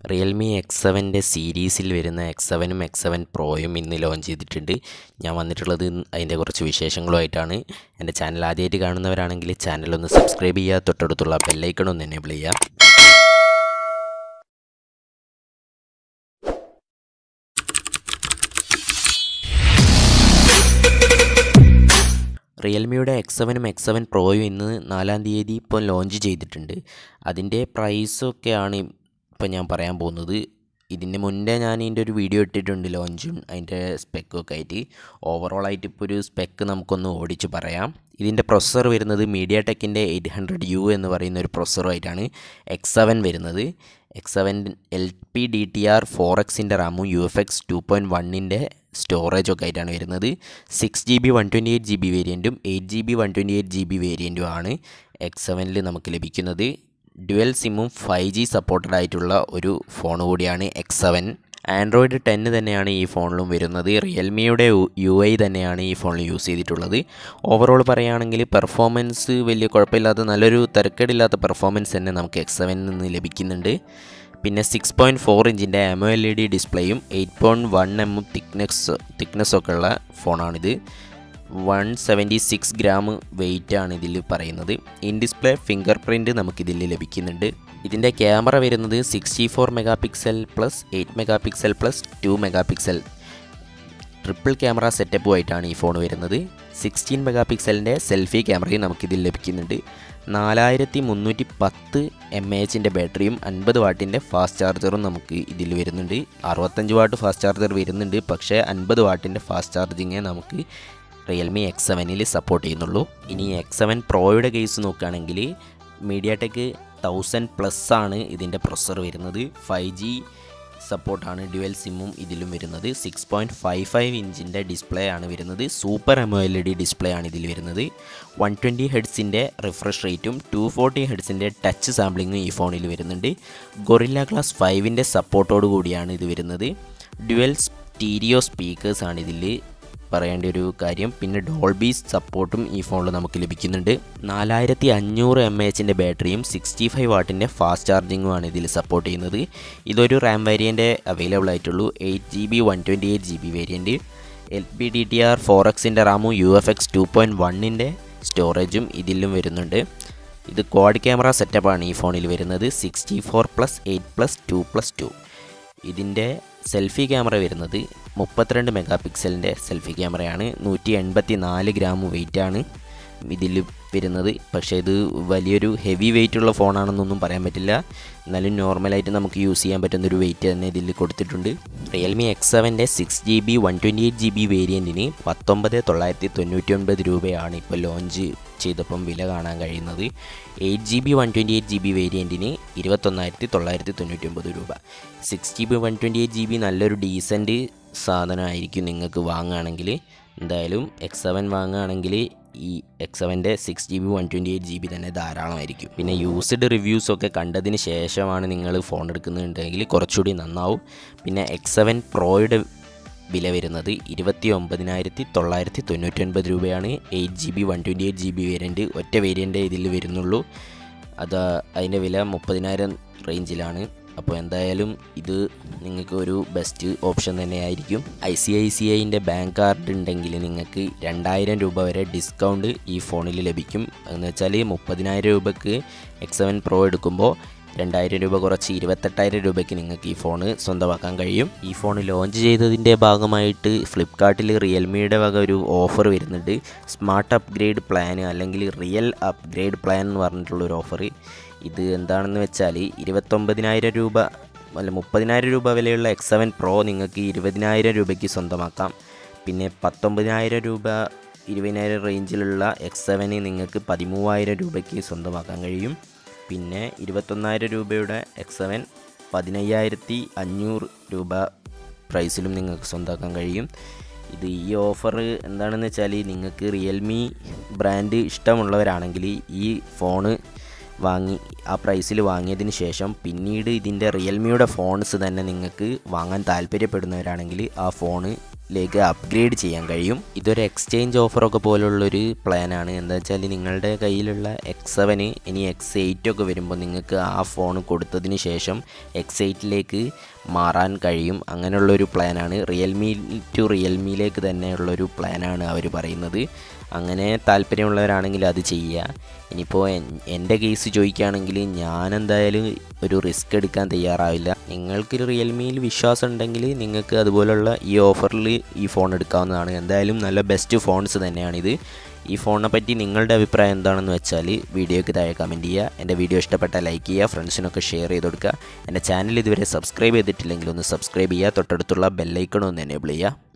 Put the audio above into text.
Realme X സെവൻ്റെ സീരീസിൽ വരുന്ന എക്സ് സെവനും എക്സ് സെവൻ പ്രോയും ഇന്ന് ലോഞ്ച് ചെയ്തിട്ടുണ്ട് ഞാൻ വന്നിട്ടുള്ളത് അതിൻ്റെ കുറച്ച് വിശേഷങ്ങളുമായിട്ടാണ് എൻ്റെ ചാനൽ ആദ്യമായിട്ട് കാണുന്നവരാണെങ്കിൽ ചാനൽ ഒന്ന് സബ്സ്ക്രൈബ് ചെയ്യുക തൊട്ടടുത്തുള്ള ബെല്ലൈക്കൺ ഒന്ന് എനേബിൾ ചെയ്യുക റിയൽമിയുടെ എക്സ് സെവനും എക്സ് സെവൻ പ്രോയും ഇന്ന് നാലാം തീയതി ഇപ്പോൾ ലോഞ്ച് ചെയ്തിട്ടുണ്ട് അതിൻ്റെ പ്രൈസൊക്കെയാണ് ഇപ്പോൾ ഞാൻ പറയാൻ പോകുന്നത് ഇതിന് മുന്നേ ഞാൻ ഇതിൻ്റെ ഒരു വീഡിയോ ഇട്ടിട്ടുണ്ട് ലോഞ്ചും അതിൻ്റെ സ്പെക്കൊക്കെ ആയിട്ട് ഓവറോൾ ആയിട്ട് ഇപ്പോൾ ഒരു സ്പെക്ക് നമുക്കൊന്ന് ഓടിച്ച് പറയാം ഇതിൻ്റെ പ്രൊസസ്സർ വരുന്നത് മീഡിയ ടെക്കിൻ്റെ എയ്റ്റ് ഹൺഡ്രഡ് യു എന്ന് പറയുന്ന ഒരു പ്രൊസസ്സറുമായിട്ടാണ് എക്സ് സെവൻ വരുന്നത് X seven L P D T R four എക്സിൻ്റെ റാമും U F X two point വണ്ണിൻ്റെ സ്റ്റോറേജൊക്കെ ആയിട്ടാണ് വരുന്നത് six G B one twenty eight G B വേരിയൻറ്റും eight G B one twenty eight G B വേരിയൻറ്റും ആണ് എക്സ് സെവനിൽ നമുക്ക് ലഭിക്കുന്നത് ഡ്യുവൽ സിമ്മും ഫൈവ് ജി സപ്പോർട്ടഡ് ആയിട്ടുള്ള ഒരു ഫോൺ കൂടിയാണ് എക്സ് സെവൻ ആൻഡ്രോയിഡ് ടെന്ന് തന്നെയാണ് ഈ ഫോണിലും വരുന്നത് റിയൽമിയുടെ യു ഐ തന്നെയാണ് ഈ ഫോണിൽ യൂസ് ചെയ്തിട്ടുള്ളത് ഓവറോൾ പറയുകയാണെങ്കിൽ പെർഫോമൻസ് വലിയ കുഴപ്പമില്ലാത്ത നല്ലൊരു തിരക്കേടില്ലാത്ത പെർഫോമൻസ് തന്നെ നമുക്ക് എക്സ് സെവനിൽ നിന്ന് ലഭിക്കുന്നുണ്ട് പിന്നെ സിക്സ് പോയിൻറ്റ് ഫോർ ഇഞ്ചിൻ്റെ എമോ എൽ ഇ ഡി ഡിസ്പ്ലേയും eight point one M thickness തിക്നെസ്സൊക്കെ ഉള്ള ഫോണാണിത് one seventy six gram weight ആണ് ഇതിൽ പറയുന്നത് ഇൻ ഡിസ്പ്ലേ ഫിംഗർ പ്രിൻറ്റ് നമുക്കിതിൽ ലഭിക്കുന്നുണ്ട് ഇതിൻ്റെ ക്യാമറ വരുന്നത് sixty four megapixel plus eight megapixel plus two megapixel triple camera സെറ്റപ്പുമായിട്ടാണ് ഈ ഫോൺ വരുന്നത് സിക്സ്റ്റീൻ മെഗാ പിക്സലിൻ്റെ സെൽഫി ക്യാമറയും നമുക്കിതിൽ ലഭിക്കുന്നുണ്ട് നാലായിരത്തി മുന്നൂറ്റി പത്ത് എം എ എച്ചിൻ്റെ ബാറ്ററിയും അൻപത് വാട്ടിൻ്റെ ഫാസ്റ്റ് ചാർജറും നമുക്ക് ഇതിൽ വരുന്നുണ്ട് അറുപത്തഞ്ച് വാട്ട് ഫാസ്റ്റ് ചാർജർ വരുന്നുണ്ട് പക്ഷേ അൻപത് വാട്ടിൻ്റെ ഫാസ്റ്റ് ചാർജിങ്ങേ നമുക്ക് റിയൽമി എക്സ് സെവനിൽ സപ്പോർട്ട് ചെയ്യുന്നുള്ളൂ ഇനി എക്സ് സെവൻ പ്രോയുടെ കേസ് നോക്കുകയാണെങ്കിൽ മീഡിയ ടെക് തൗസൻഡ് പ്ലസ് ആണ് ഇതിൻ്റെ പ്രൊസസ്സർ വരുന്നത് ഫൈവ് ജി സപ്പോർട്ടാണ് ഡ്യുവൽ സിമ്മും ഇതിലും വരുന്നത് സിക്സ് പോയിൻറ്റ് ഫൈവ് ഫൈവ് ഇഞ്ചിൻ്റെ ഡിസ്പ്ലേ ആണ് വരുന്നത് super AMOLED display ആണ് ഇതിൽ വരുന്നത് വൺ ട്വൻറ്റി ഹെഡ്സിൻ്റെ റിഫ്രഷ് റേറ്റും ടു ഫോർട്ടി ഹെഡ്സിൻ്റെ ടച്ച് സാമ്പിളിങ്ങും ഈ ഫോണിൽ വരുന്നുണ്ട് ഗൊറില്ല ഗ്ലാസ് ഫൈവിൻ്റെ സപ്പോർട്ടോട് കൂടിയാണ് ഇത് വരുന്നത് ഡ്യുവൽ സ്റ്റീരിയോ സ്പീക്കേഴ്സ് ആണ് ഇതിൽ പറയേണ്ട ഒരു കാര്യം പിന്നെ ഡോൾബി സപ്പോർട്ടും ഈ ഫോണിൽ നമുക്ക് ലഭിക്കുന്നുണ്ട് നാലായിരത്തി അഞ്ഞൂറ് എം എച്ചിൻ്റെ ബാറ്ററിയും സിക്സ്റ്റി ഫൈവ് വാട്ടിൻ്റെ ഫാസ്റ്റ് ചാർജിങ്ങുമാണ് ഇതിൽ സപ്പോർട്ട് ചെയ്യുന്നത് ഇതൊരു റാം വേരിയൻ്റ് അവൈലബിൾ ആയിട്ടുള്ളൂ eight G B one twenty eight G B variant L P D T R four എക്സിൻ്റെ റാമും U F X two point വണ്ണിൻ്റെ സ്റ്റോറേജും ഇതിലും വരുന്നുണ്ട് ഇത് ക്വാഡ് ക്യാമറ സെറ്റപ്പാണ് ഈ ഫോണിൽ വരുന്നത് sixty four plus eight plus two plus two ഇതിൻ്റെ സെൽഫി ക്യാമറ വരുന്നത് മുപ്പത്തിരണ്ട് മെഗാ പിക്സലിൻ്റെ സെൽഫി ക്യാമറയാണ് നൂറ്റി എൺപത്തി നാല് ഗ്രാം വെയിറ്റാണ് ഇതിൽ വരുന്നത് പക്ഷേ ഇത് വലിയൊരു ഹെവി വെയിറ്റ് ഉള്ള ഫോണാണെന്നൊന്നും പറയാൻ പറ്റില്ല എന്നാലും നോർമലായിട്ട് നമുക്ക് യൂസ് ചെയ്യാൻ പറ്റുന്ന ഒരു വെയിറ്റ് തന്നെ ഇതിൽ കൊടുത്തിട്ടുണ്ട് റിയൽമി എക്സ് സെവൻ്റെ six G B one twenty eight G B വേരിയൻറ്റിന് പത്തൊമ്പത് തൊള്ളായിരത്തി തൊണ്ണൂറ്റി ഒൻപത് രൂപയാണ് ഇപ്പോൾ ലോഞ്ച് ചെയ്തപ്പം വില കാണാൻ കഴിയുന്നത് eight G B one twenty eight G B വേരിയൻറ്റിന് ഇരുപത്തൊന്നായിരത്തി തൊള്ളായിരത്തി തൊണ്ണൂറ്റി ഒമ്പത് രൂപ six G B one twenty eight G B നല്ലൊരു ഡീസൻറ്റ് സാധനമായിരിക്കും നിങ്ങൾക്ക് വാങ്ങുകയാണെങ്കിൽ എന്തായാലും എക്സ് സെവൻ വാങ്ങുകയാണെങ്കിൽ ഈ എക്സ് സെവൻ്റെ six G B one twenty eight G B തന്നെ ധാരാളമായിരിക്കും പിന്നെ യൂസ്ഡ് റിവ്യൂസൊക്കെ കണ്ടതിന് ശേഷമാണ് നിങ്ങൾ ഫോൺ എടുക്കുന്നുണ്ടെങ്കിൽ കുറച്ചുകൂടി നന്നാവും പിന്നെ എക്സ് സെവൻ പ്രോയുടെ വില വരുന്നത് ഇരുപത്തി ഒമ്പതിനായിരത്തി തൊള്ളായിരത്തി തൊണ്ണൂറ്റൊൻപത് രൂപയാണ് eight G B one twenty eight G B variant ഒറ്റ വേരിയൻ്റ് ഇതിൽ വരുന്നുള്ളൂ അത് അതിൻ്റെ വില മുപ്പതിനായിരം റേഞ്ചിലാണ് അപ്പോൾ എന്തായാലും ഇത് നിങ്ങൾക്ക് ഒരു ബെസ്റ്റ് ഓപ്ഷൻ തന്നെയായിരിക്കും ഐ സി ഐ സി ഐൻ്റെ ബാങ്ക് കാർഡ് ഉണ്ടെങ്കിൽ നിങ്ങൾക്ക് രണ്ടായിരം രൂപ വരെ ഡിസ്കൗണ്ട് ഈ ഫോണിൽ ലഭിക്കും എന്ന് വെച്ചാൽ മുപ്പതിനായിരം രൂപയ്ക്ക് എക്സ് സെവൻ പ്രോ എടുക്കുമ്പോൾ രണ്ടായിരം രൂപ കുറച്ച് ഇരുപത്തെട്ടായിരം രൂപയ്ക്ക് നിങ്ങൾക്ക് ഈ ഫോൺ സ്വന്തമാക്കാൻ കഴിയും ഈ ഫോൺ ലോഞ്ച് ചെയ്തതിൻ്റെ ഭാഗമായിട്ട് ഫ്ലിപ്കാർട്ടിൽ റിയൽമിയുടെ വക ഒരു ഓഫർ വരുന്നുണ്ട് സ്മാർട്ട് അപ്ഗ്രേഡ് പ്ലാൻ അല്ലെങ്കിൽ റിയൽ അപ്ഗ്രേഡ് പ്ലാൻ എന്ന് പറഞ്ഞിട്ടുള്ള ഒരു ഓഫർ ഇത് എന്താണെന്ന് വെച്ചാൽ ഇരുപത്തൊമ്പതിനായിരം രൂപ അല്ല മുപ്പതിനായിരം രൂപ വിലയുള്ള എക്സ് സെവൻ പ്രോ നിങ്ങൾക്ക് ഇരുപതിനായിരം രൂപയ്ക്ക് സ്വന്തമാക്കാം പിന്നെ പത്തൊമ്പതിനായിരം രൂപ ഇരുപതിനായിരം റേഞ്ചിലുള്ള എക്സ് സെവന് നിങ്ങൾക്ക് പതിമൂവായിരം രൂപയ്ക്ക് സ്വന്തമാക്കാൻ കഴിയും പിന്നെ ഇരുപത്തൊന്നായിരം രൂപയുടെ എക്സ് സെവൻ പതിനയ്യായിരത്തി അഞ്ഞൂറ് രൂപ പ്രൈസിലും നിങ്ങൾക്ക് സ്വന്തമാക്കാൻ കഴിയും ഇത് ഈ ഓഫർ എന്താണെന്ന് വെച്ചാൽ നിങ്ങൾക്ക് റിയൽമി ബ്രാൻഡ് ഇഷ്ടമുള്ളവരാണെങ്കിൽ ഈ ഫോണ് വാങ്ങി ആ പ്രൈസിൽ വാങ്ങിയതിന് ശേഷം പിന്നീട് ഇതിൻ്റെ റിയൽമിയുടെ ഫോൺസ് തന്നെ നിങ്ങൾക്ക് വാങ്ങാൻ താല്പര്യപ്പെടുന്നവരാണെങ്കിൽ ആ ഫോണ് ലേക്ക് അപ്ഗ്രേഡ് ചെയ്യാൻ കഴിയും ഇതൊരു എക്സ്ചേഞ്ച് ഓഫറൊക്കെ പോലുള്ളൊരു പ്ലാനാണ് എന്താ വെച്ചാൽ നിങ്ങളുടെ കയ്യിലുള്ള എക്സ് സെവന് ഇനി എക്സ് എയ്റ്റ് ഒക്കെ വരുമ്പോൾ നിങ്ങൾക്ക് ആ ഫോൺ കൊടുത്തതിന് ശേഷം എക്സ് എയ്റ്റിലേക്ക് മാറാൻ കഴിയും അങ്ങനെയുള്ളൊരു പ്ലാനാണ് റിയൽമി ടു റിയൽമിയിലേക്ക് തന്നെയുള്ളൊരു പ്ലാനാണ് അവർ പറയുന്നത് അങ്ങനെ താല്പര്യമുള്ളവരാണെങ്കിൽ അത് ചെയ്യുക ഇനിയിപ്പോൾ എൻ്റെ കേസ് ചോദിക്കുകയാണെങ്കിൽ ഞാൻ എന്തായാലും ഒരു റിസ്ക് എടുക്കാൻ തയ്യാറാവില്ല നിങ്ങൾക്ക് റിയൽമിയിൽ വിശ്വാസം ഉണ്ടെങ്കിൽ നിങ്ങൾക്ക് അതുപോലുള്ള ഈ ഓഫറിൽ ഈ ഫോൺ എടുക്കാവുന്നതാണ് എന്തായാലും നല്ല ബെസ്റ്റ് ഫോൺസ് തന്നെയാണിത് ഈ ഫോണിനെ പറ്റി നിങ്ങളുടെ അഭിപ്രായം എന്താണെന്ന് വെച്ചാൽ വീഡിയോയ്ക്ക് താഴെ കമൻറ്റ് ചെയ്യുക എൻ്റെ വീഡിയോ ഇഷ്ടപ്പെട്ടാൽ ലൈക്ക് ചെയ്യുക ഫ്രണ്ട്സിനൊക്കെ ഷെയർ ചെയ്ത് കൊടുക്കുക എൻ്റെ ചാനൽ ഇതുവരെ സബ്സ്ക്രൈബ് ചെയ്തിട്ടില്ലെങ്കിൽ ഒന്ന് സബ്സ്ക്രൈബ് ചെയ്യുക തൊട്ടടുത്തുള്ള ബെല്ലൈക്കൺ ഒന്ന് എനേബിൾ ചെയ്യുക